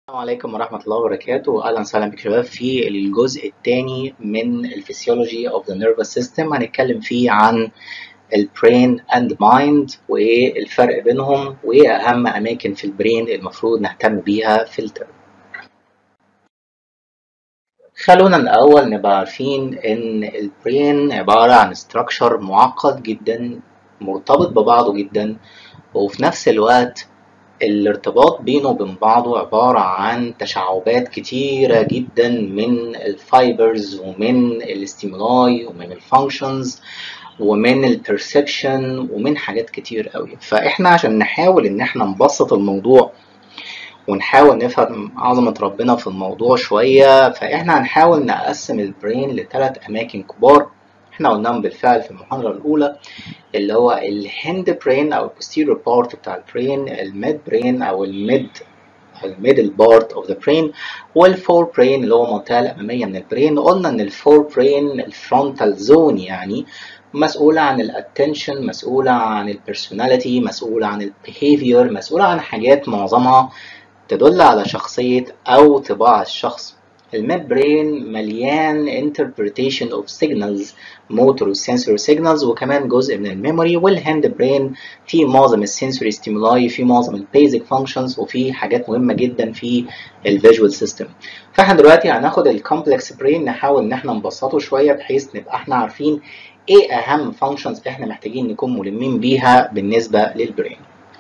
السلام عليكم ورحمة الله وبركاته أهلا وسهلا بك شباب في الجزء الثاني من الفسيولوجي of the nervous system هنتكلم فيه عن البرين اند مايند وايه الفرق بينهم وايه أهم أماكن في البرين المفروض نهتم بيها في الترم خلونا الأول نبقى عارفين إن البرين عبارة عن structure معقد جدا مرتبط ببعضه جدا وفي نفس الوقت الارتباط بينه وبين بعضه عبارة عن تشعبات كتيرة جدا من الفايبرز ومن الاستيمولاي ومن الفانكشنز ومن البرسبشن ومن حاجات كتير قوي فاحنا عشان نحاول ان احنا نبسط الموضوع ونحاول نفهم عظمة ربنا في الموضوع شوية فاحنا هنحاول نقسم البرين لثلاث اماكن كبار احنا قلناهم بالفعل في المحاضرة الأولى اللي هو الهند برين أو البوستيريور بارت بتاع البرين الميد برين أو الميد الميدل بارت اوف ذا برين والفور برين اللي هو المنطقة الأمامية من البرين قلنا إن الفور برين الفرونتال زون يعني مسؤولة عن الاتنشن مسؤولة عن البيرسوناليتي مسؤولة عن البيهيفير مسؤولة عن حاجات معظمها تدل على شخصية أو طباع الشخص الميد برين مليان interpretation of signals motor sensory signals وكمان جزء من الميموري والهاند برين في معظم السنسوري ستيمولاي في معظم البيزك فانكشنز وفي حاجات مهمه جدا في الفيجوال سيستم فاحنا دلوقتي هناخد الكومبلكس برين نحاول ان احنا نبسطه شويه بحيث نبقى احنا عارفين ايه اهم فانكشنز احنا محتاجين نكون ملمين بيها بالنسبه للبرين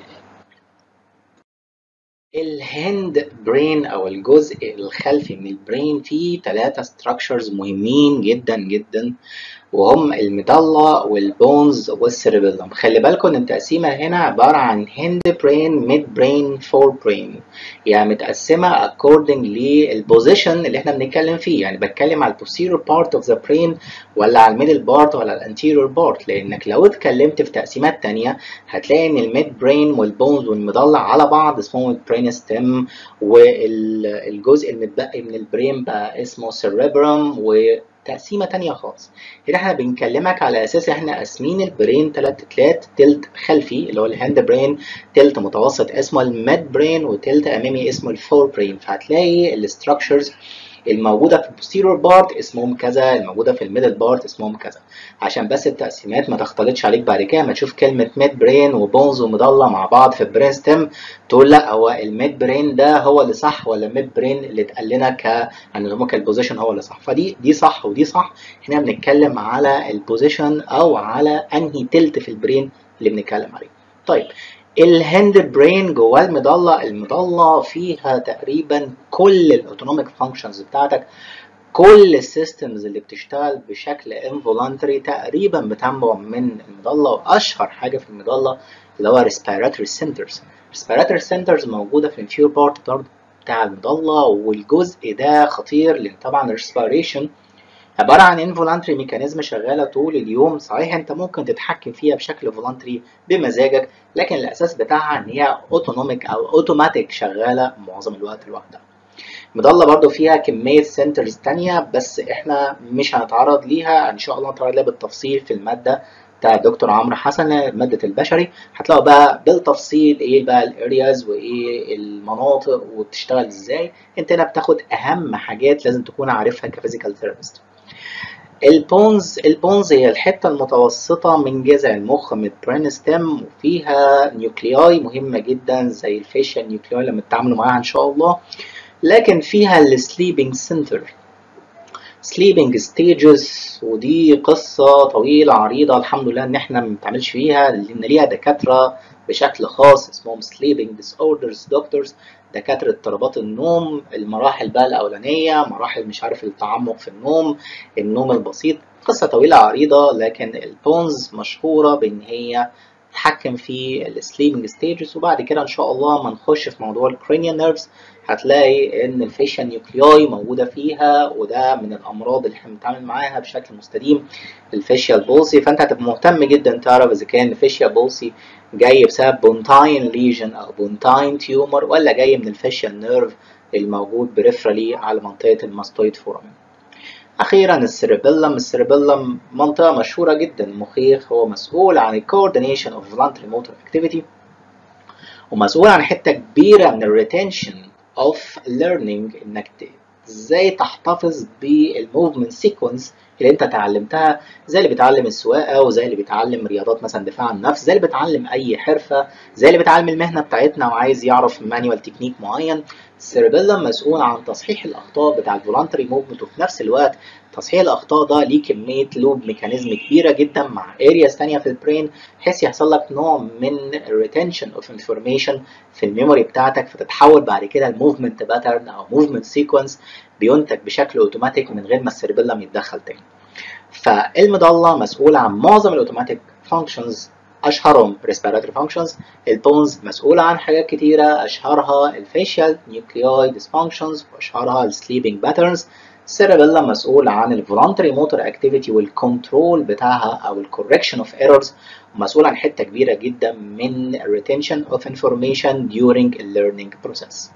الهند برين او الجزء الخلفي من البرين فيه ثلاثة ستراكشرز مهمين جدا جدا وهم الميدالا والبونز والسيربيلم خلي بالكم ان التقسيمه هنا عباره عن هند برين ميد برين فور برين يعني متقسمه according للبوزيشن اللي احنا بنتكلم فيه يعني بتكلم على البوستيريور بارت اوف ذا برين ولا على الميدل بارت ولا على الانتيريور بارت لانك لو اتكلمت في تقسيمات تانية هتلاقي ان الميد برين والبونز والميدالا على بعض اسمهم البرين ستيم والجزء المتبقي من البرين بقى اسمه سيربرم و تقسيمه تانية خالص هنا احنا بنكلمك على اساس احنا قاسمين البرين تلات تلات تلت خلفي اللي هو الهاند برين تلت متوسط اسمه الميد برين وتلت امامي اسمه الفور برين فهتلاقي الاستراكشرز الموجوده في البوستيريور بارت اسمهم كذا الموجوده في الميدل بارت اسمهم كذا عشان بس التقسيمات ما تختلطش عليك بعد كده ما تشوف كلمه ميد برين وبونز ومضله مع بعض في البرين ستيم تقول لا هو الميد برين ده هو اللي صح ولا الميد برين اللي اتقال لنا ك ان هو البوزيشن هو اللي صح فدي دي صح ودي صح هنا بنتكلم على البوزيشن او على انهي تلت في البرين اللي بنتكلم عليه طيب الهند برين جواه المضله المضله فيها تقريبا كل الاوتونوميك فانكشنز بتاعتك كل السيستمز اللي بتشتغل بشكل انفولانتري تقريبا بتنبع من المضله واشهر حاجه في المضله اللي هو respiratory centers respiratory centers موجوده في الانفيور بارت بتاع المضله والجزء ده خطير لان طبعا الريسبيريشن عبارة عن انفولانتري ميكانيزم شغالة طول اليوم صحيح انت ممكن تتحكم فيها بشكل فولانتري بمزاجك لكن الاساس بتاعها ان هي اوتونوميك او اوتوماتيك شغالة معظم الوقت لوحدها مضلة برضو فيها كمية سنترز تانية بس احنا مش هنتعرض ليها ان شاء الله هنتعرض ليها بالتفصيل في المادة بتاع الدكتور عمرو حسن مادة البشري هتلاقوا بقى بالتفصيل ايه بقى الارياز وايه المناطق وبتشتغل ازاي انت هنا بتاخد اهم حاجات لازم تكون عارفها كفيزيكال ثيرابيست البونز البونز هي الحتة المتوسطة من جذع المخ من البرين ستيم وفيها نيوكلياي مهمة جدا زي الفيشيال نيوكلياي لما تتعاملوا معاها إن شاء الله لكن فيها السليبنج سنتر سليبنج ستيجز ودي قصة طويلة عريضة الحمد لله إن إحنا ما بنتعاملش فيها لأن ليها دكاترة بشكل خاص اسمهم sleeping disorders doctors دكاترة اضطرابات النوم المراحل بقى الأولانية مراحل مش عارف التعمق في النوم النوم البسيط قصة طويلة عريضة لكن البونز مشهورة بإن هي تتحكم في السليبنج ستيجز وبعد كده إن شاء الله ما نخش في موضوع الكرينيال نيرفز هتلاقي إن الفيشال نيوكلياي موجودة فيها وده من الأمراض اللي احنا بنتعامل معاها بشكل مستديم الفيشيال بولسي فأنت هتبقى مهتم جدا تعرف إذا كان الفيشيال بولسي جاي بسبب بونتاين ليجن او بونتاين تيومر ولا جاي من الفيشيال نيرف الموجود بريفرالي على منطقه الماستويد فورامين اخيرا السيربيلم السيربيلم منطقه مشهوره جدا المخيخ هو مسؤول عن الكوردينيشن اوف فولانتري موتور اكتيفيتي ومسؤول عن حته كبيره من الريتنشن of learning انك ازاي تحتفظ بالموفمنت سيكونس اللي انت اتعلمتها زي اللي بيتعلم السواقه وزي اللي بيتعلم رياضات مثلا دفاع عن النفس زي اللي بيتعلم اي حرفه زي اللي بيتعلم المهنه بتاعتنا وعايز يعرف مانيوال تكنيك معين السيربيلم مسؤول عن تصحيح الاخطاء بتاع الفولانتري موفمنت وفي نفس الوقت تصحيح الاخطاء ده ليه كميه لوب ميكانيزم كبيره جدا مع ارياز ثانيه في البرين بحيث يحصل لك نوع من ريتنشن اوف انفورميشن في الميموري بتاعتك فتتحول بعد كده الموفمنت باترن او موفمنت سيكونس بينتج بشكل اوتوماتيك من غير ما السيربيلم يتدخل تاني فالمضله مسؤوله عن معظم الاوتوماتيك فانكشنز اشهرهم respiratory functions البونز مسؤوله عن حاجات كتيره اشهرها الفيشيال نيوكليوي dysfunctions واشهرها السليبنج باترنز السيربيلا مسؤول عن الفولنتري موتور اكتيفيتي والكنترول بتاعها او الكوركشن اوف ايرورز ومسؤول عن حته كبيره جدا من retention of information during the learning process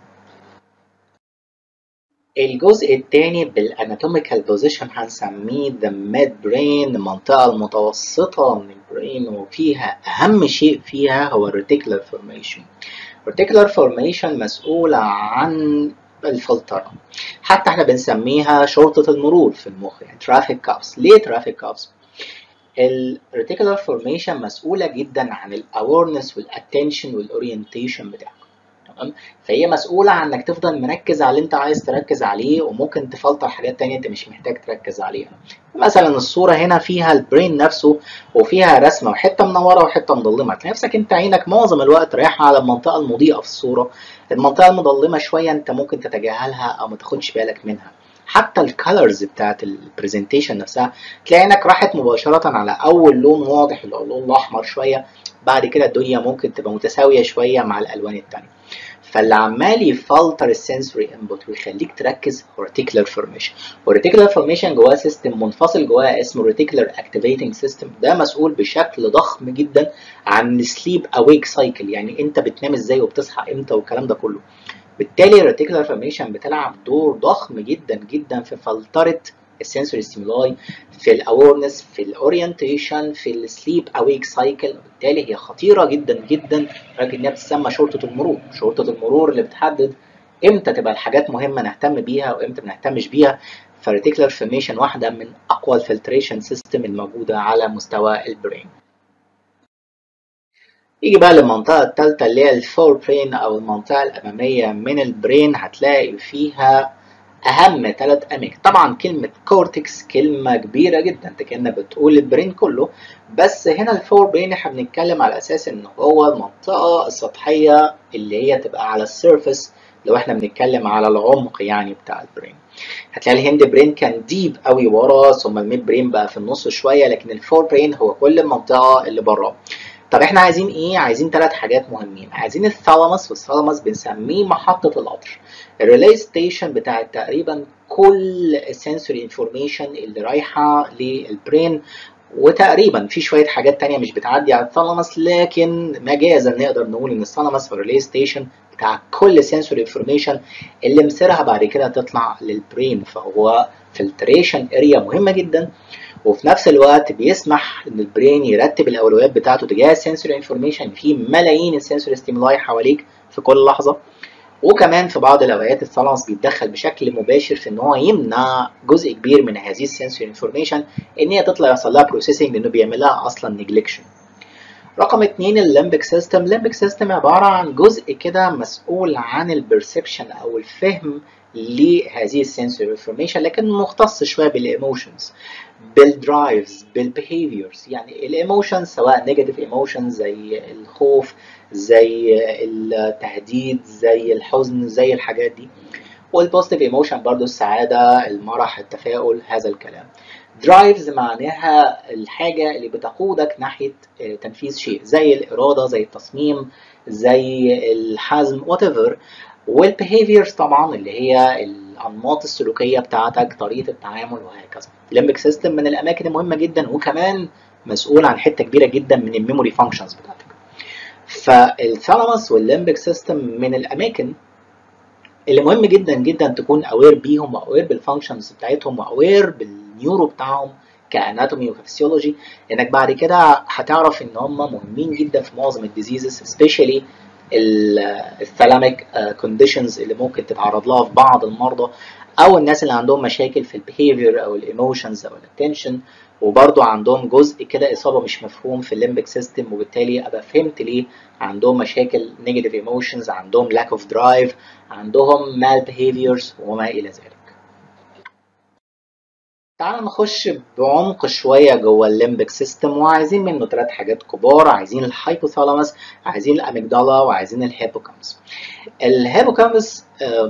الجزء الثاني بالاناتوميكال بوزيشن هنسميه ذا ميد برين المنطقه المتوسطه من البرين وفيها اهم شيء فيها هو الريتيكولار فورميشن الريتيكولار فورميشن مسؤوله عن الفلترة حتى احنا بنسميها شرطة المرور في المخ يعني ترافيك كابس ليه ترافيك كابس الريتيكولار فورميشن مسؤولة جدا عن الاويرنس والاتنشن والاورينتيشن بتاعك تمام فهي مسؤولة عن انك تفضل مركز على اللي انت عايز تركز عليه وممكن تفلتر حاجات تانية انت مش محتاج تركز عليها مثلا الصورة هنا فيها البرين نفسه وفيها رسمة وحتة منورة وحتة مظلمة تلاقي نفسك انت عينك معظم الوقت رايحة على المنطقة المضيئة في الصورة المنطقة المظلمة شوية انت ممكن تتجاهلها او ما تاخدش بالك منها حتى الكالرز بتاعت البرزنتيشن نفسها تلاقي انك راحت مباشرة على اول لون واضح اللي هو اللون الاحمر شوية بعد كده الدنيا ممكن تبقى متساوية شوية مع الالوان التانية فاللي عمال يفلتر السنسوري انبوت ويخليك تركز هو ريتيكولار فورميشن والريتيكولار فورميشن جواه سيستم منفصل جواه اسمه ريتيكولار اكتيفيتنج سيستم ده مسؤول بشكل ضخم جدا عن السليب اويك سايكل يعني انت بتنام ازاي وبتصحى امتى والكلام ده كله بالتالي الريتيكولار فورميشن بتلعب دور ضخم جدا جدا في فلتره السنسوري ستيمولاي في الاويرنس في الاورينتيشن في السليب اويك سايكل وبالتالي هي خطيره جدا جدا لدرجه انها بتسمى شرطه المرور شرطه المرور اللي بتحدد امتى تبقى الحاجات مهمه نهتم بيها وامتى ما نهتمش بيها فالريتيكولار فورميشن واحده من اقوى الفلتريشن سيستم الموجوده على مستوى البرين يجي بقى للمنطقة الثالثة اللي هي الفور برين أو المنطقة الأمامية من البرين هتلاقي فيها اهم ثلاث اماكن طبعا كلمه كورتكس كلمه كبيره جدا انت كانك بتقول البرين كله بس هنا الفور برين احنا بنتكلم على اساس ان هو المنطقه السطحيه اللي هي تبقى على السيرفس لو احنا بنتكلم على العمق يعني بتاع البرين هتلاقي الهند برين كان ديب قوي ورا ثم الميد برين بقى في النص شويه لكن الفور برين هو كل المنطقه اللي بره طب احنا عايزين ايه؟ عايزين ثلاث حاجات مهمين، عايزين الثالاموس والثالاموس بنسميه محطة القطر. الريلي ستيشن بتاع تقريبا كل السنسوري انفورميشن اللي رايحة للبرين وتقريبا في شوية حاجات تانية مش بتعدي على الثالاموس لكن مجازا نقدر نقول ان الثالاموس هو الريلي ستيشن بتاع كل سنسوري انفورميشن اللي مصيرها بعد كده تطلع للبرين فهو فلتريشن اريا مهمة جدا وفي نفس الوقت بيسمح ان البرين يرتب الاولويات بتاعته تجاه السنسوري انفورميشن في ملايين السنسوري ستيمولاي حواليك في كل لحظه وكمان في بعض الاوقات الثالاموس بيتدخل بشكل مباشر في ان هو يمنع جزء كبير من هذه السنسوري انفورميشن ان هي تطلع يحصل لها بروسيسنج لانه بيعمل لها اصلا نيجلكشن رقم اتنين الليمبك سيستم الليمبك سيستم عبارة عن جزء كده مسؤول عن البرسبشن او الفهم لهذه السنسوري انفورميشن لكن مختص شويه بالايموشنز بالدرايفز بالبيهيفيرز يعني الايموشنز سواء نيجاتيف ايموشنز زي الخوف زي التهديد زي الحزن زي الحاجات دي والبوزيتيف ايموشن برضو السعاده المرح التفاؤل هذا الكلام درايفز معناها الحاجه اللي بتقودك ناحيه تنفيذ شيء زي الاراده زي التصميم زي الحزم وات ايفر والبيهيفيرز طبعا اللي هي الانماط السلوكيه بتاعتك طريقه التعامل وهكذا الليمبك سيستم من الاماكن المهمه جدا وكمان مسؤول عن حته كبيره جدا من الميموري فانكشنز بتاعتك فالثالاموس والليمبك سيستم من الاماكن اللي مهم جدا جدا تكون اوير بيهم واوير بالفانكشنز بتاعتهم واوير بالنيورو بتاعهم كاناتومي وفسيولوجي لانك بعد كده هتعرف ان هم مهمين جدا في معظم الديزيزز سبيشالي الثالاميك كونديشنز اللي ممكن تتعرض لها في بعض المرضى او الناس اللي عندهم مشاكل في البيهيفير او الايموشنز او الاتنشن وبرضه عندهم جزء كده اصابه مش مفهوم في الليمبك سيستم وبالتالي ابقى فهمت ليه عندهم مشاكل نيجاتيف ايموشنز عندهم لاك اوف درايف عندهم مال بيهيفيرز وما الى ذلك تعال نخش بعمق شوية جوه الليمبك سيستم وعايزين منه ثلاث حاجات كبار عايزين الهايبوثالاموس عايزين الاميجدالا وعايزين الهيبوكامبس الهيبوكامبس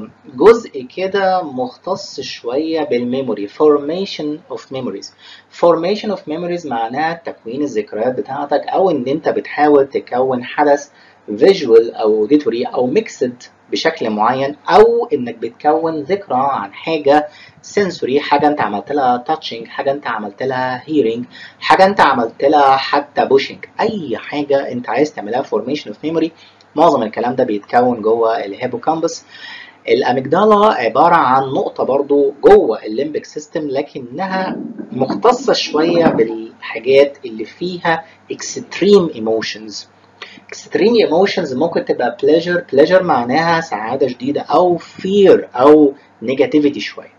جزء كده مختص شوية بالميموري formation of memories formation of memories معناها تكوين الذكريات بتاعتك او ان انت بتحاول تكون حدث visual او auditory او mixed بشكل معين او انك بتكون ذكرى عن حاجه سنسوري حاجه انت عملت لها تاتشنج حاجه انت عملت لها هيرنج حاجه انت عملت لها حتى بوشنج اي حاجه انت عايز تعملها فورميشن اوف ميموري معظم الكلام ده بيتكون جوه الهيبوكامبس الاميجدالا عباره عن نقطه برضو جوه الليمبك سيستم لكنها مختصه شويه بالحاجات اللي فيها اكستريم ايموشنز extreme emotions ممكن تبقى pleasure pleasure معناها سعادة شديدة أو fear أو negativity شوية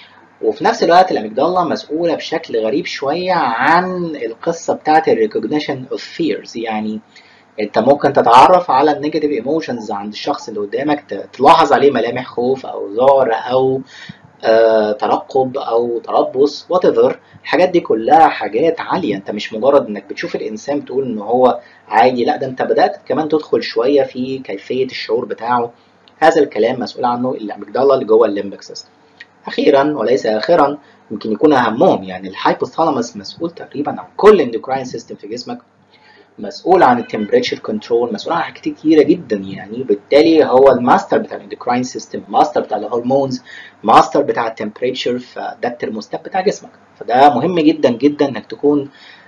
وفي نفس الوقت الأميجدالا مسؤولة بشكل غريب شوية عن القصة بتاعت ال recognition of fears يعني انت ممكن تتعرف على النيجاتيف ايموشنز عند الشخص اللي قدامك تلاحظ عليه ملامح خوف او ذعر او آه، ترقب او تربص وات ايفر الحاجات دي كلها حاجات عاليه انت مش مجرد انك بتشوف الانسان بتقول ان هو عادي لا ده انت بدات كمان تدخل شويه في كيفيه الشعور بتاعه هذا الكلام مسؤول عنه الاميجدالا اللي جوه الليمبك سيستم اخيرا وليس اخرا يمكن يكون اهمهم يعني الهايبوثالاموس مسؤول تقريبا عن كل اندوكراين سيستم في جسمك مسؤول عن التمبريتشر كنترول مسؤول عن حاجات كتيره جدا يعني بالتالي هو الماستر بتاع الاندوكراين سيستم ماستر بتاع الهرمونز ماستر بتاع التمبريتشر فده الترموستات بتاع جسمك فده مهم جدا جدا انك تكون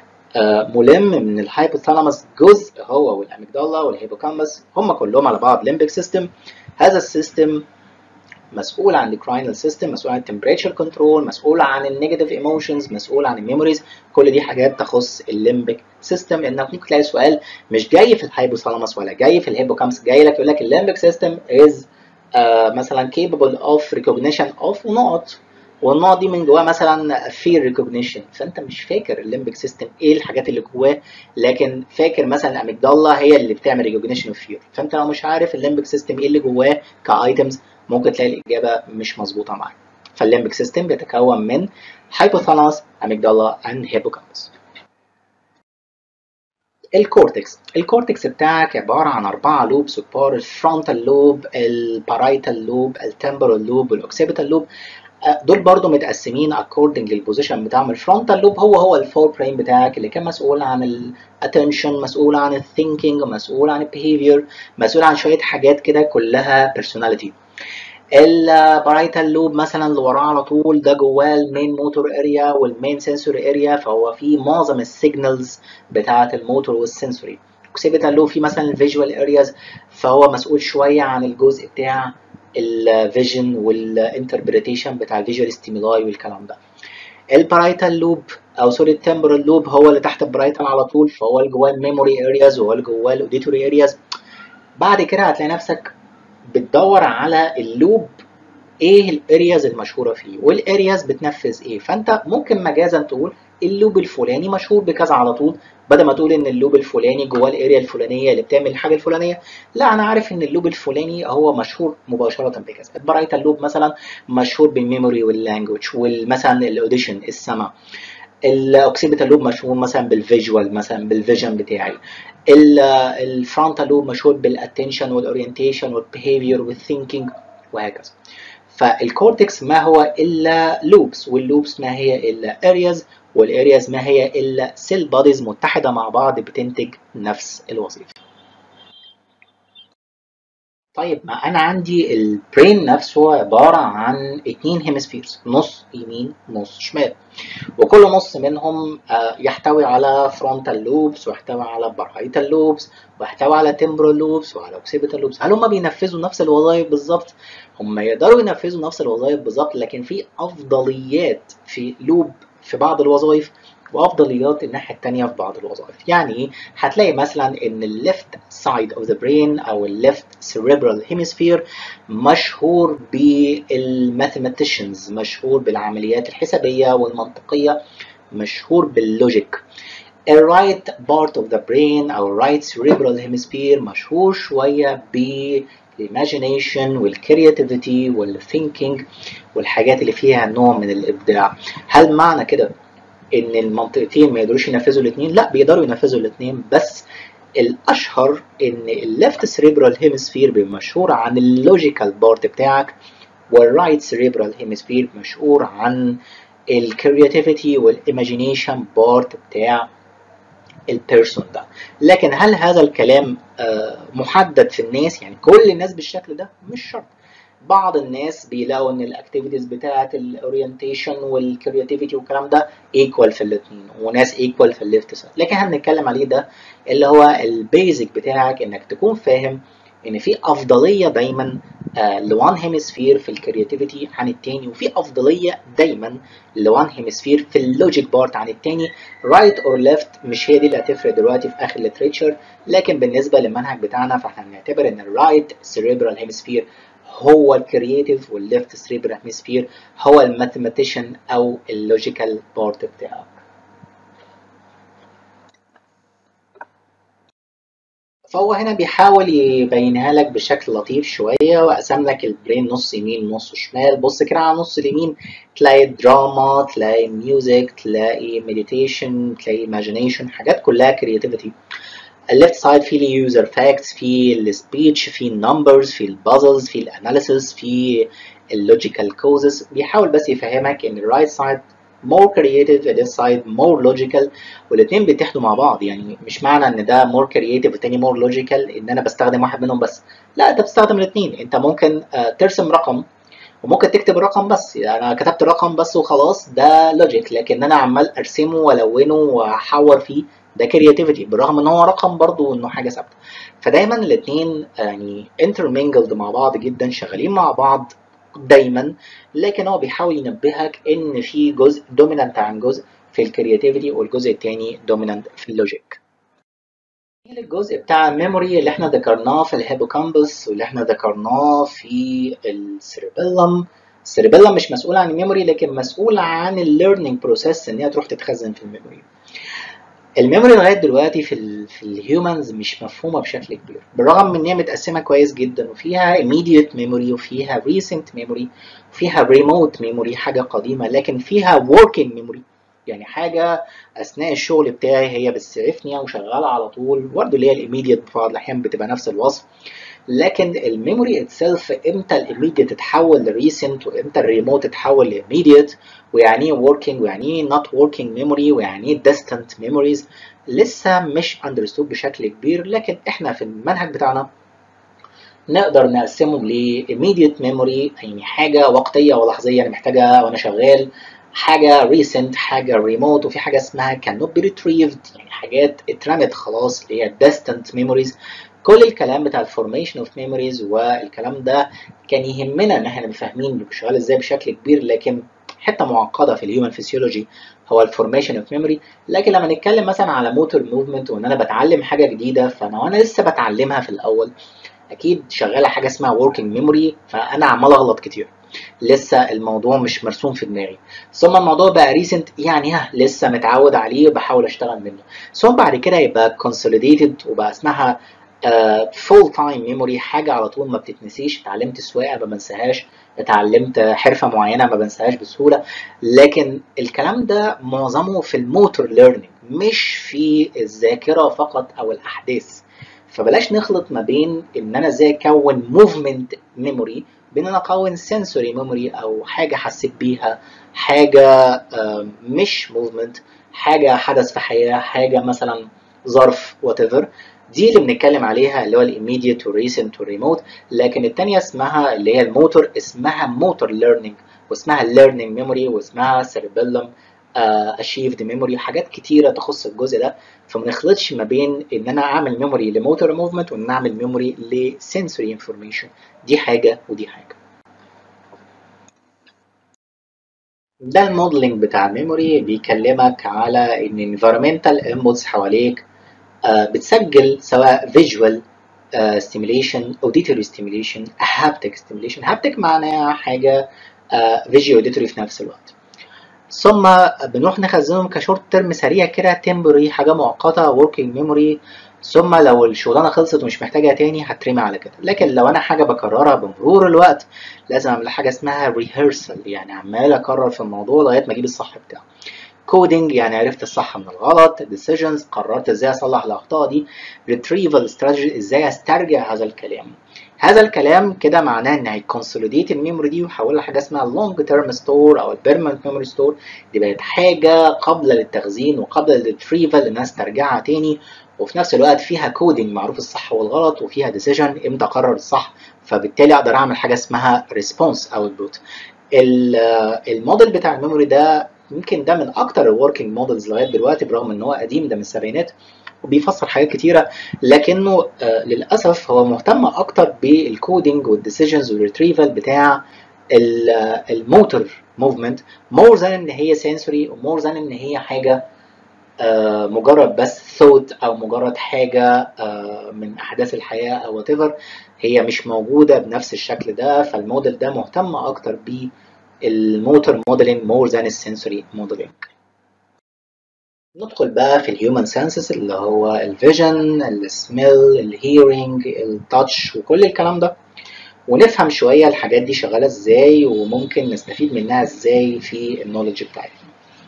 آه، ملم من الهايبوثالاموس جزء هو والاميجدالا والهيبوكامبس هم كلهم على بعض ليمبك سيستم هذا السيستم مسؤول عن الكراينال سيستم مسؤول عن التمبريتشر كنترول مسؤول عن النيجاتيف ايموشنز مسؤول عن الميموريز كل دي حاجات تخص الليمبك سيستم لانك ممكن تلاقي سؤال مش جاي في الهايبوثالاموس ولا جاي في الهيبوكامبس جاي لك يقول لك الليمبك سيستم از مثلا capable of recognition of ونقط والنقط دي من جواه مثلا fear recognition فانت مش فاكر الليمبك سيستم ايه الحاجات اللي جواه لكن فاكر مثلا الاميجدالا هي اللي بتعمل recognition of fear فانت لو مش عارف الليمبك سيستم ايه اللي جواه كايتمز ممكن تلاقي الاجابه مش مظبوطه معاك فالليمبك سيستم بيتكون من hypothalamus amygdala and hippocampus الكورتكس الكورتكس بتاعك عبارة عن أربعة لوبس كبار الفرونتال لوب البارايتال لوب التمبرال لوب والأوكسيبيتال لوب دول برضو متقسمين according للبوزيشن بتاعهم الفرونتال لوب هو هو الفور برين بتاعك اللي كان مسؤول عن الاتنشن مسؤول عن الثينكينج مسؤول عن البيهيفير مسؤول عن شوية حاجات كده كلها personality البرايتال لوب مثلا اللي وراه على طول ده جواه المين موتور اريا والمين سنسوري اريا فهو فيه معظم السيجنالز بتاعه الموتور والسنسوري اوكسيبيتال لوب فيه مثلا الفيجوال ارياز فهو مسؤول شويه عن الجزء بتاع الفيجن والانتربريتيشن بتاع الفيجوال ستيمولاي والكلام ده البرايتال لوب او سوري التمبرال لوب هو اللي تحت البرايتال على طول فهو اللي جواه الميموري ارياز وهو اللي جواه الاوديتوري ارياز بعد كده هتلاقي نفسك بتدور على اللوب ايه الارياز المشهوره فيه والارياز بتنفذ ايه فانت ممكن مجازا تقول اللوب الفلاني مشهور بكذا على طول بدل ما تقول ان اللوب الفلاني جواه الاريا الفلانيه اللي بتعمل الحاجه الفلانيه لا انا عارف ان اللوب الفلاني هو مشهور مباشره بكذا البرايتال لوب مثلا مشهور بالميموري واللانجوج والمثلا الاوديشن السمع الاوكسيبيتال لوب مشهور مثلا بالفيجوال مثلا بالفيجن بتاعي الفرونتال لوب مشهور بالاتنشن والاورينتيشن والبيهيفير والثينكينج وهكذا فالكورتكس ما هو الا لوبس واللوبس ما هي الا ارياز والارياز ما هي الا سيل بوديز متحده مع بعض بتنتج نفس الوظيفه طيب ما انا عندي البرين نفسه عباره عن اتنين هيمسفيرز نص يمين نص شمال وكل نص منهم يحتوي على فرونتال لوبس ويحتوي على بارايتال لوبس ويحتوي على تمبرال لوبس وعلى اوكسيبيتال لوبس هل هم بينفذوا نفس الوظائف بالظبط هم يقدروا ينفذوا نفس الوظائف بالظبط لكن في افضليات في لوب في بعض الوظائف وافضليات الناحيه الثانيه في بعض الوظائف يعني ايه هتلاقي مثلا ان الليفت سايد اوف ذا برين او الليفت cerebral هيمسفير مشهور بالماثيماتيشنز مشهور بالعمليات الحسابيه والمنطقيه مشهور باللوجيك الرايت بارت اوف ذا برين او الرايت cerebral هيمسفير مشهور شويه بالايماجينيشن والكرياتيفيتي والثينكينج والحاجات اللي فيها نوع من الابداع هل معنى كده ان المنطقتين ما يقدروش ينفذوا الاثنين لا بيقدروا ينفذوا الاثنين بس الاشهر ان الليفت سريبرال هيمسفير مشهور عن اللوجيكال بارت بتاعك والرايت سريبرال هيمسفير مشهور عن الكرياتيفيتي والايماجينيشن بارت بتاع البيرسون ده لكن هل هذا الكلام محدد في الناس يعني كل الناس بالشكل ده مش شرط بعض الناس بيلاقوا ان الاكتيفيتيز بتاعه الاورينتيشن والكرياتيفيتي والكلام ده ايكوال في الاثنين وناس ايكوال في الليفت سايد لكن هنتكلم عليه ده اللي هو البيزك بتاعك انك تكون فاهم ان في افضليه دايما لوان هيمسفير في الكرياتيفيتي عن التاني وفي افضليه دايما لوان هيمسفير في اللوجيك بارت عن التاني رايت اور ليفت مش هي دي اللي هتفرق دلوقتي في اخر الليتريتشر لكن بالنسبه للمنهج بتاعنا فاحنا بنعتبر ان الرايت سيريبرال هيمسفير هو الكرييتيف والليفت سيريبرال هيمسفير هو الماثيماتيشن او اللوجيكال بارت بتاعك فهو هنا بيحاول يبينها لك بشكل لطيف شوية وقسم لك البرين نص يمين نص شمال بص كده على نص اليمين تلاقي دراما تلاقي ميوزك تلاقي مديتيشن تلاقي ايماجينيشن حاجات كلها كرياتيفيتي الليفت سايد فيه اليوزر فاكتس في السبيتش في النمبرز في البازلز في الاناليسيس في اللوجيكال كوزز بيحاول بس يفهمك ان الرايت سايد more creative this side more logical والاثنين بيتحدوا مع بعض يعني مش معنى ان ده more creative والتاني more logical ان انا بستخدم واحد منهم بس لا انت بتستخدم الاثنين انت ممكن ترسم رقم وممكن تكتب الرقم بس يعني انا كتبت الرقم بس وخلاص ده لوجيك لكن انا عمال ارسمه والونه واحور فيه ده كرياتيفيتي بالرغم ان هو رقم برضه وانه حاجه ثابته فدايما الاثنين يعني انترمينجلد مع بعض جدا شغالين مع بعض دايما لكن هو بيحاول ينبهك ان في جزء دومينانت عن جزء في الكرياتيفيتي والجزء الثاني دومينانت في اللوجيك الجزء بتاع الميموري اللي احنا ذكرناه في الهيبوكامبس واللي احنا ذكرناه في السيربيلم السيربيلم مش مسؤول عن الميموري لكن مسؤول عن الليرنينج بروسيس ان هي تروح تتخزن في الميموري الميموري لغايه دلوقتي في ال في الهيومنز مش مفهومه بشكل كبير بالرغم من ان هي متقسمه كويس جدا وفيها immediate memory وفيها recent memory وفيها remote memory حاجه قديمه لكن فيها working memory يعني حاجه اثناء الشغل بتاعي هي بتسعفني وشغاله على طول برضه اللي هي الايميديت في بعض الاحيان بتبقى نفس الوصف لكن الميموري اتسلف امتى الايميديت تتحول لريسنت وامتى الريموت تتحول لإيميديت ويعني ايه working ويعني ايه not working memory ويعني ايه distant memories لسه مش understood بشكل كبير لكن احنا في المنهج بتاعنا نقدر نقسمهم ل immediate memory يعني حاجة وقتية ولحظية أنا محتاجها وأنا شغال حاجة recent حاجة remote وفي حاجة اسمها cannot be retrieved يعني حاجات اترمت خلاص اللي هي distant memories كل الكلام بتاع الفورميشن اوف ميموريز والكلام ده كان يهمنا ان احنا فاهمين شغال ازاي بشكل كبير لكن حته معقده في الهيومن فيسيولوجي هو الفورميشن اوف ميموري لكن لما نتكلم مثلا على موتور موفمنت وان انا بتعلم حاجه جديده فانا وانا لسه بتعلمها في الاول اكيد شغاله حاجه اسمها وركينج ميموري فانا عمال اغلط كتير لسه الموضوع مش مرسوم في دماغي ثم الموضوع بقى ريسنت يعني ها لسه متعود عليه وبحاول اشتغل منه ثم بعد كده يبقى كونسوليديتد وبقى اسمها فول تايم ميموري حاجه على طول ما بتتنسيش اتعلمت سواقه ما بنساهاش اتعلمت حرفه معينه ما بنساهاش بسهوله لكن الكلام ده معظمه في الموتور ليرنينج مش في الذاكره فقط او الاحداث فبلاش نخلط ما بين ان انا ازاي اكون موفمنت ميموري بين انا اكون سنسوري ميموري او حاجه حسيت بيها حاجه مش موفمنت حاجه حدث في حياه حاجه مثلا ظرف وات ايفر دي اللي بنتكلم عليها اللي هو الاميديت والريسنت والريموت لكن الثانيه اسمها اللي هي الموتور اسمها موتور ليرنينج واسمها ليرنينج ميموري واسمها سيربيلم اشيفد ميموري حاجات كتيره تخص الجزء ده فما نخلطش ما بين ان انا اعمل ميموري لموتور موفمنت وان انا اعمل ميموري لسنسوري انفورميشن دي حاجه ودي حاجه ده الموديلنج بتاع الميموري بيكلمك على ان environmental inputs حواليك آه، بتسجل سواء visual آه، stimulation auditory stimulation haptic stimulation haptic معناها حاجة آه، visual auditory في نفس الوقت ثم بنروح نخزنهم كشورت ترم سريع كده temporary حاجة مؤقتة working memory ثم لو الشغلانه خلصت ومش محتاجها تاني هترمي على كده لكن لو انا حاجه بكررها بمرور الوقت لازم اعمل حاجه اسمها ريهرسل يعني عمال اكرر في الموضوع لغايه ما اجيب الصح بتاعه كودينج يعني عرفت الصح من الغلط decisions قررت ازاي اصلح الاخطاء دي retrieval strategy ازاي استرجع هذا الكلام هذا الكلام كده معناه ان هيكونسوليديت الميموري دي ويحولها لحاجه اسمها لونج تيرم ستور او البيرمنت ميموري ستور دي بقت حاجه قابله للتخزين وقابله للريتريفال ان انا استرجعها تاني وفي نفس الوقت فيها كودينج معروف الصح والغلط وفيها ديسيجن امتى اقرر الصح فبالتالي اقدر اعمل حاجه اسمها ريسبونس اوتبوت الموديل بتاع الميموري ده يمكن ده من اكتر الوركينج مودلز لغايه دلوقتي برغم ان هو قديم ده من السبعينات وبيفسر حاجات كتيره لكنه آه للاسف هو مهتم اكتر بالكودينج والديسيجنز والريتريفال بتاع الموتور موفمنت مور ذان ان هي سنسوري ومور ذان ان هي حاجه آه مجرد بس ثوت او مجرد حاجه آه من احداث الحياه او whatever هي مش موجوده بنفس الشكل ده فالموديل ده مهتم اكتر بالموتور موديلنج مور ذان السنسوري موديلنج ندخل بقى في الهيومن سنسز اللي هو الفيجن السميل الهيرنج التاتش وكل الكلام ده ونفهم شويه الحاجات دي شغاله ازاي وممكن نستفيد منها ازاي في النولج بتاعتنا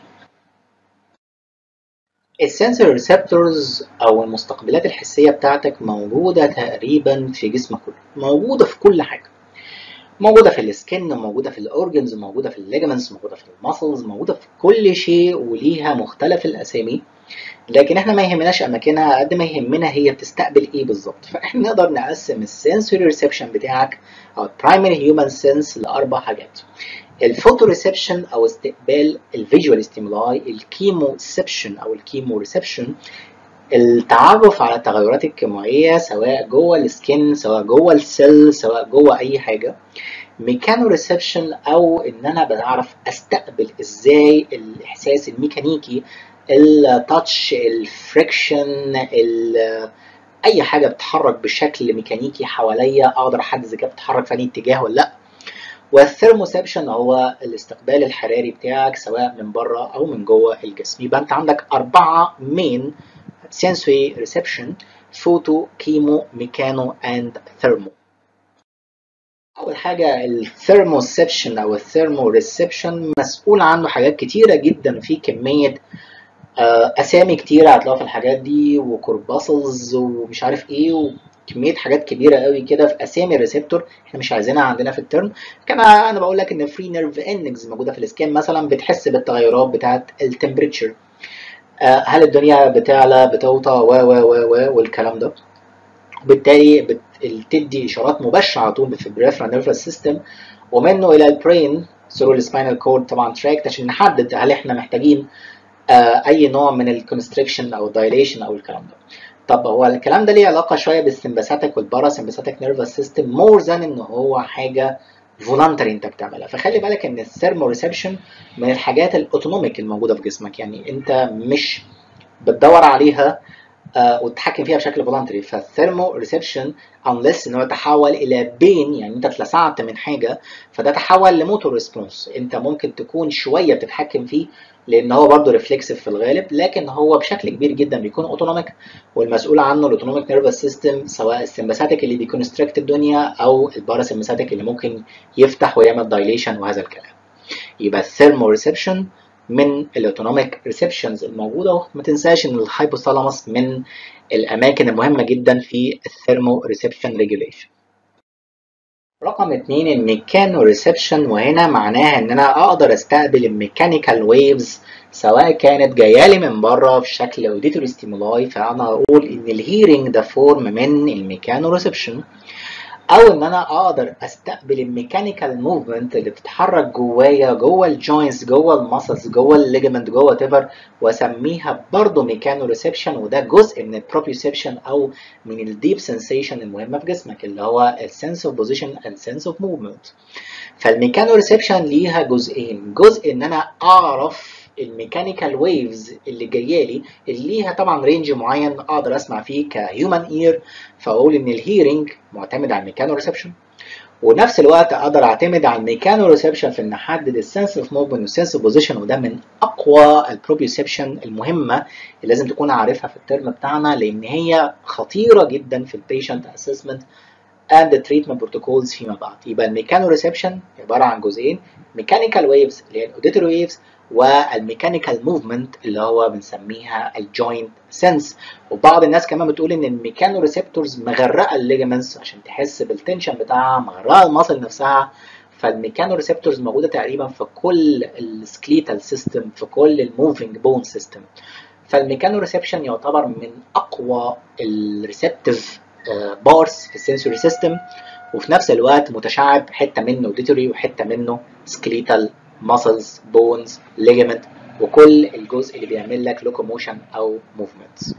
السنسور ريسبتورز او المستقبلات الحسيه بتاعتك موجوده تقريبا في جسمك كله موجوده في كل حاجه موجوده في السكن موجوده في الاورجنز موجوده في الليجمنتس موجوده في المسلز موجوده في كل شيء وليها مختلف الاسامي لكن احنا ما يهمناش اماكنها قد ما يهمنا هي بتستقبل ايه بالظبط فاحنا نقدر نقسم السنسوري ريسبشن بتاعك او البرايمري هيومن سنس لاربع حاجات الفوتو ريسبشن او استقبال الفيجوال ستيمولاي الكيمو سيبشن او الكيمو ريسبشن التعرف على التغيرات الكيميائيه سواء جوه السكن سواء جوه السيل سواء جوه اي حاجه ميكانو ريسبشن او ان انا بعرف استقبل ازاي الاحساس الميكانيكي التاتش الفريكشن اي حاجه بتتحرك بشكل ميكانيكي حواليا اقدر احدد اذا كانت بتتحرك في اي اتجاه ولا لا والثيرموسبشن هو الاستقبال الحراري بتاعك سواء من بره او من جوه الجسم يبقى انت عندك اربعه مين sensory reception photo chemo mechano and thermo اول حاجه الثيرموسبشن او الثيرمو ريسبشن مسؤول عنه حاجات كتيره جدا في كميه اسامي كتيره هتلاقوها في الحاجات دي وكورباسلز ومش عارف ايه وكميه حاجات كبيره قوي كده في اسامي الريسبتور احنا مش عايزينها عندنا في الترم كان انا بقول لك ان فري نيرف انكس موجوده في الاسكان مثلا بتحس بالتغيرات بتاعه التمبريتشر هل الدنيا بتعلى بتوطى و و و و والكلام ده وبالتالي بت... بتدي اشارات مباشره على طول في البريفرال نيرفس سيستم ومنه الى البرين ثرو السباينال كورد طبعا تراكت عشان نحدد هل احنا محتاجين آه اي نوع من الكونستريكشن او الدايليشن او الكلام ده طب هو الكلام ده ليه علاقه شويه بالسمباثيك والباراسمباثيك نيرفس سيستم مور ذان ان هو حاجه فولنتري انت بتعملها فخلي بالك ان الثيرمو ريسبشن من الحاجات الاوتونوميك الموجوده في جسمك يعني انت مش بتدور عليها آه وتتحكم فيها بشكل فولنتري فالثيرمو ريسبشن unless ان هو تحول الى بين يعني انت اتلسعت من حاجه فده تحول لموتور ريسبونس انت ممكن تكون شويه بتتحكم فيه لان هو برضه ريفلكسيف في الغالب لكن هو بشكل كبير جدا بيكون اوتونوميك والمسؤول عنه الاوتونوميك نيرفس سيستم سواء السمباثيك اللي بيكونستريكت الدنيا او الباراسمباثيك اللي ممكن يفتح ويعمل دايليشن وهذا الكلام يبقى الثيرمو ريسبشن من الاوتونوميك ريسبشنز الموجوده وما تنساش ان الهايبوثالاموس من الاماكن المهمه جدا في الثيرمو ريسبشن ريجوليشن رقم اتنين الميكانو ريسبشن وهنا معناها ان انا اقدر استقبل الميكانيكال ويفز سواء كانت جايه لي من بره في شكل اوديتوري ستيمولاي فانا اقول ان الهيرنج ده فورم من الميكانو ريسبشن او ان انا اقدر استقبل الميكانيكال موفمنت اللي بتتحرك جوايا جوه الجوينتس جوه المسلز جوه الليجمنت جوه تيفر واسميها برضه ميكانو ريسبشن وده جزء من البروبيوسبشن او من الديب سنسيشن المهمه في جسمك اللي هو السنس اوف بوزيشن اند سنس اوف موفمنت فالميكانو ريسبشن ليها جزئين جزء ان انا اعرف الميكانيكال ويفز اللي جايه لي اللي ليها طبعا رينج معين اقدر اسمع فيه كهيومن اير فاقول ان الهيرنج معتمد على الميكانو ريسبشن ونفس الوقت اقدر اعتمد على الميكانو ريسبشن في ان احدد السنس اوف موفمنت والسنس اوف بوزيشن وده من اقوى البروبيوسبشن المهمه اللي لازم تكون عارفها في الترم بتاعنا لان هي خطيره جدا في البيشنت اسسمنت and the treatment protocols فيما بعد يبقى الميكانو ريسبشن عباره عن جزئين ميكانيكال ويفز اللي هي الاوديتوري ويفز والميكانيكال موفمنت اللي هو بنسميها الجوينت سنس وبعض الناس كمان بتقول ان الميكانو ريسبتورز مغرقه الليجمنتس عشان تحس بالتنشن بتاعها مغرقه المصل نفسها فالميكانو ريسبتورز موجوده تقريبا في كل السكليتال سيستم في كل الموفينج بون سيستم فالميكانو ريسبشن يعتبر من اقوى الريسبتيف بارس في السنسوري سيستم وفي نفس الوقت متشعب حته منه اوديتوري وحته منه سكليتال muscles bones ligament وكل الجزء اللي بيعمل لك locomotion او movements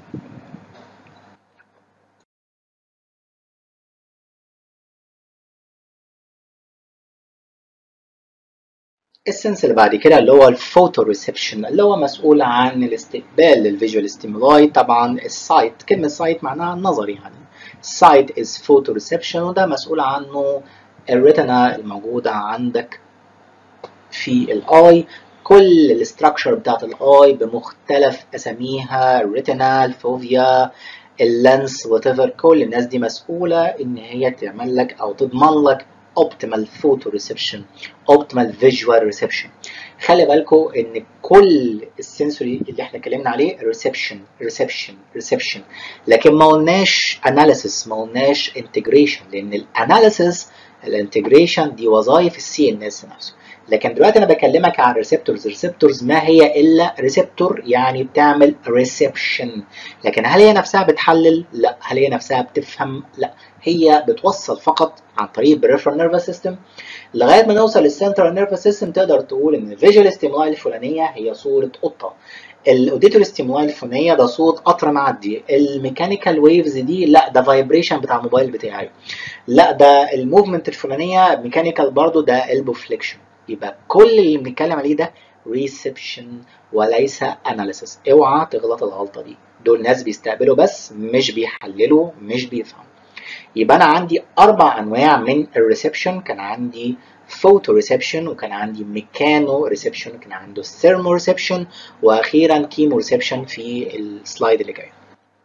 السنس اللي بعد كده اللي هو الفوتو ريسبشن اللي هو مسؤول عن الاستقبال للفيجوال ستيمولاي طبعا السايت كلمة سايت معناها النظري يعني سايت از فوتو ريسبشن وده مسؤول عنه الريتنا الموجودة عندك في الاي كل الاستراكشر بتاعت الاي بمختلف اساميها الريتنا الفوفيا اللانس وات كل الناس دي مسؤوله ان هي تعمل لك او تضمن لك optimal photo reception optimal visual reception خلي بالكم ان كل السنسوري اللي احنا اتكلمنا عليه reception reception reception لكن ما قلناش analysis ما قلناش integration لان الاناليسيس الانتجريشن دي وظائف السي ان اس نفسه لكن دلوقتي انا بكلمك عن ريسبتورز ريسبتورز ما هي الا ريسبتور يعني بتعمل ريسبشن لكن هل هي نفسها بتحلل لا هل هي نفسها بتفهم لا هي بتوصل فقط عن طريق البريفرال نيرفس سيستم لغايه ما نوصل للسنترال نيرفس سيستم تقدر تقول ان الفيجوال ستيمولاي الفلانيه هي صوره قطه الاوديتوري ستيمولاي الفلانيه ده صوت قطر معدي الميكانيكال ويفز دي لا ده فايبريشن بتاع الموبايل بتاعي لا ده الموفمنت الفلانيه ميكانيكال برضو ده البو فليكشن يبقى كل اللي بنتكلم عليه ده ريسبشن وليس اناليسيس اوعى تغلط الغلطه دي دول ناس بيستقبلوا بس مش بيحللوا مش بيفهموا يبقى انا عندي اربع انواع من الريسبشن كان عندي فوتو ريسبشن وكان عندي ميكانو ريسبشن كان عنده ثيرمو ريسبشن واخيرا كيمو ريسبشن في السلايد اللي جاي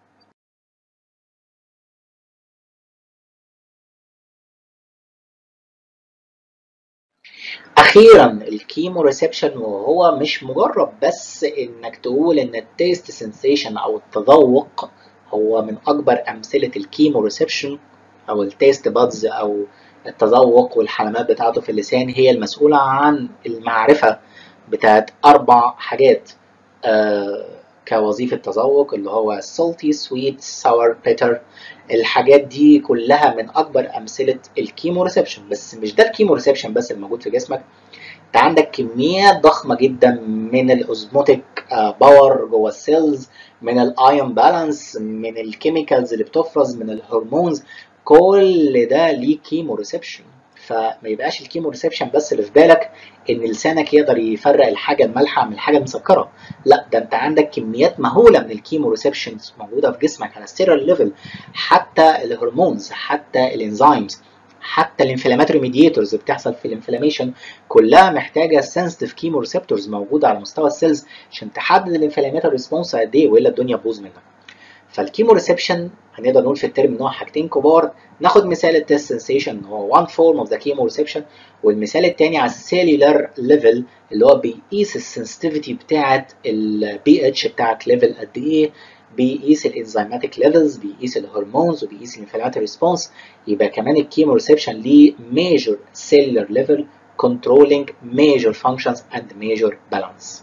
اخيرا الكيمو ريسبشن وهو مش مجرد بس انك تقول ان التيست سنسيشن او التذوق هو من اكبر امثله الكيمو ريسبشن او التيست بادز او التذوق والحلمات بتاعته في اللسان هي المسؤوله عن المعرفه بتاعت اربع حاجات آه كوظيفه تذوق اللي هو salty sweet sour bitter الحاجات دي كلها من اكبر امثله الكيمو ريسبشن بس مش ده الكيمو ريسبشن بس الموجود في جسمك انت عندك كميات ضخمه جدا من الاوزموتيك باور جوه السيلز من الايون بالانس من الكيميكالز اللي بتفرز من الهرمونز كل ده ليه كيمو ريسبشن فما يبقاش الكيمو ريسبشن بس اللي في بالك ان لسانك يقدر يفرق الحاجه المالحه من الحاجه المسكره لا ده انت عندك كميات مهوله من الكيمو ريسبشنز موجوده في جسمك على السيرال ليفل حتى الهرمونز حتى الانزيمز حتى الانفلاماتوري ميديتورز بتحصل في الانفلاميشن كلها محتاجه سنسيتيف كيمو ريسبتورز موجوده على مستوى السيلز عشان تحدد الانفلاماتوري ريسبونس قد ايه والا الدنيا تبوظ منك فالكيمو ريسبشن هنقدر نقول في الترم ان هو حاجتين كبار ناخد مثال التست سنسيشن هو one form of the chemo reception والمثال الثاني على السيلولار ليفل اللي هو بيقيس السنسيتيفيتي بتاعه البي اتش بتاعك ليفل قد ايه بيقيس الانزيماتيك ليفلز بيقيس الهرمونز وبيقيس الانفلاماتوري ريسبونس يبقى كمان الكيمو ريسبشن ليه ميجر سيلولار ليفل controlling major functions and major balance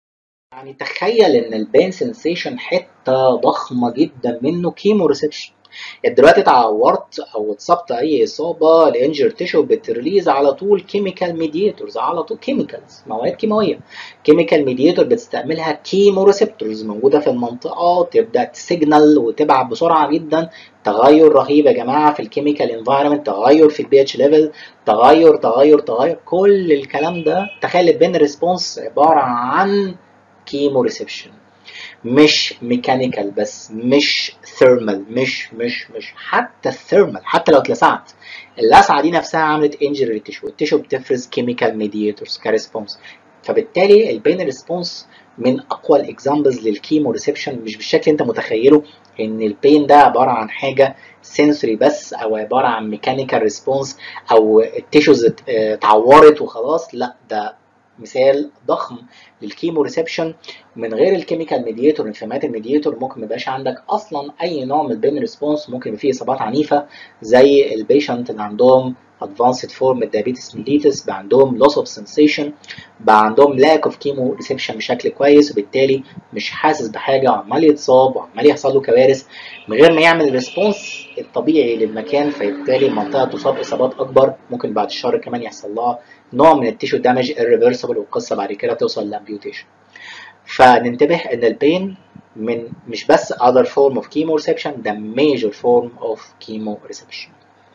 يعني تخيل ان البين سنسيشن حته ضخمه جدا منه كيمو ريسبشن دلوقتي اتعورت او اتصبت اي اصابه لانجر تيشو بتريليز على طول كيميكال ميديتورز على طول كيميكالز مواد كيماويه كيميكال ميديتور بتستعملها كيمو ريسبتورز موجوده في المنطقه تبدا تسيجنال وتبعت بسرعه جدا تغير رهيب يا جماعه في الكيميكال انفايرمنت تغير في البي اتش ليفل تغير تغير تغير كل الكلام ده تخيل البين ريسبونس عباره عن كيمو ريسبشن مش ميكانيكال بس مش ثيرمال مش مش مش حتى الثيرمال حتى لو اتلسعت اللسعه دي نفسها عملت انجري للتشو التشو بتفرز كيميكال ميديتورز كريسبونس فبالتالي البين ريسبونس من اقوى الاكزامبلز للكيمو ريسبشن مش بالشكل انت متخيله ان البين ده عباره عن حاجه سنسوري بس او عباره عن ميكانيكال ريسبونس او التيشوز اتعورت وخلاص لا ده مثال ضخم للكيمو ريسبشن من غير الكيميكال ميديتور انفلامات الميديتور ممكن ما يبقاش عندك اصلا اي نوع من البين ريسبونس ممكن يبقى فيه اصابات عنيفه زي البيشنت اللي عندهم advanced form diabetes mellitus بقى عندهم loss of sensation بقى عندهم lack of chemo reception بشكل كويس وبالتالي مش حاسس بحاجه وعمال يتصاب وعمال يحصل له كوارث من غير ما يعمل الريسبونس الطبيعي للمكان فبالتالي المنطقه تصاب اصابات اكبر ممكن بعد الشهر كمان يحصل لها نوع من التيشو دامج irreversible والقصه بعد كده توصل لامبيوتيشن فننتبه ان البين من مش بس other form of chemo reception ده major form of chemo reception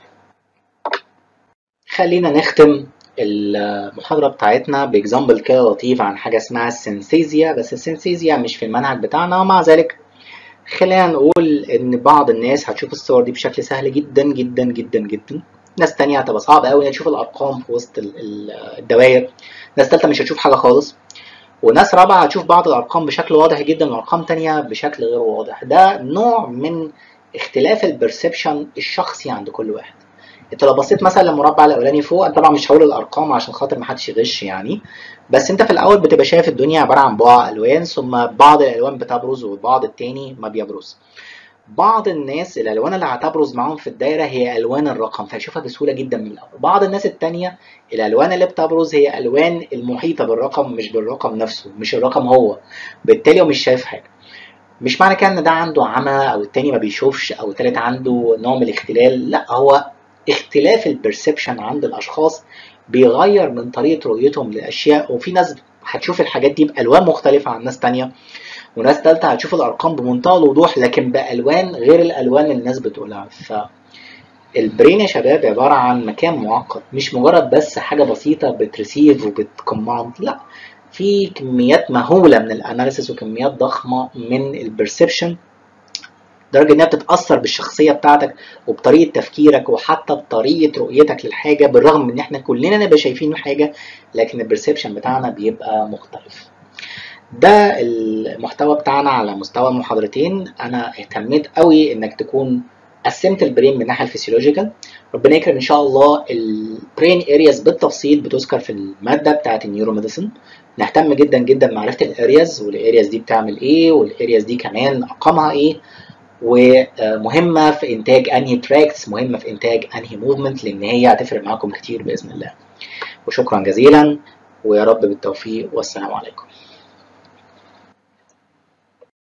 خلينا نختم المحاضرة بتاعتنا بإكزامبل كده لطيف عن حاجة اسمها السنسيزيا بس السنسيزيا مش في المنهج بتاعنا ومع ذلك خلينا نقول إن بعض الناس هتشوف الصور دي بشكل سهل جدا جدا جدا جدا ناس تانية هتبقى صعب قوي إنها تشوف الأرقام في وسط الدوائر ناس تالتة مش هتشوف حاجة خالص وناس رابعة هتشوف بعض الأرقام بشكل واضح جدا وأرقام تانية بشكل غير واضح ده نوع من اختلاف البرسبشن الشخصي عند كل واحد انت لو بصيت مثلا للمربع الاولاني فوق انا طبعا مش هقول الارقام عشان خاطر ما حدش يغش يعني بس انت في الاول بتبقى شايف الدنيا عباره عن بقع الوان ثم بعض الالوان بتبرز والبعض التاني ما بيبرز بعض الناس الالوان اللي هتبرز معاهم في الدايره هي الوان الرقم فهيشوفها بسهوله جدا من الاول بعض الناس التانيه الالوان اللي بتبرز هي الوان المحيطه بالرقم مش بالرقم نفسه مش الرقم هو بالتالي هو مش شايف حاجه مش معنى كده ان ده عنده عمى او التاني ما بيشوفش او التالت عنده نوع من الاختلال لا هو اختلاف البرسبشن عند الاشخاص بيغير من طريقه رؤيتهم للاشياء وفي ناس هتشوف الحاجات دي بالوان مختلفه عن ناس تانية وناس تالتة هتشوف الارقام بمنتهى الوضوح لكن بالوان غير الالوان اللي الناس بتقولها ف البرين يا شباب عبارة عن مكان معقد مش مجرد بس حاجة بسيطة بتريسيف وبتكوماند لا في كميات مهولة من الاناليسيس وكميات ضخمة من البرسبشن لدرجه انها بتتاثر بالشخصيه بتاعتك وبطريقه تفكيرك وحتى بطريقه رؤيتك للحاجه بالرغم من ان احنا كلنا نبقى شايفين حاجه لكن البرسبشن بتاعنا بيبقى مختلف ده المحتوى بتاعنا على مستوى المحاضرتين انا اهتميت قوي انك تكون قسمت البرين من الناحيه الفسيولوجيكال ربنا يكرم ان شاء الله البرين ارياز بالتفصيل بتذكر في الماده بتاعه النيورو ميديسن نهتم جدا جدا بمعرفه الارياز والارياز دي بتعمل ايه والارياز دي كمان ارقامها ايه ومهمه في انتاج انهي تراكتس مهمه في انتاج انهي موفمنت لان هي هتفرق معاكم كتير باذن الله وشكرا جزيلا ويا رب بالتوفيق والسلام عليكم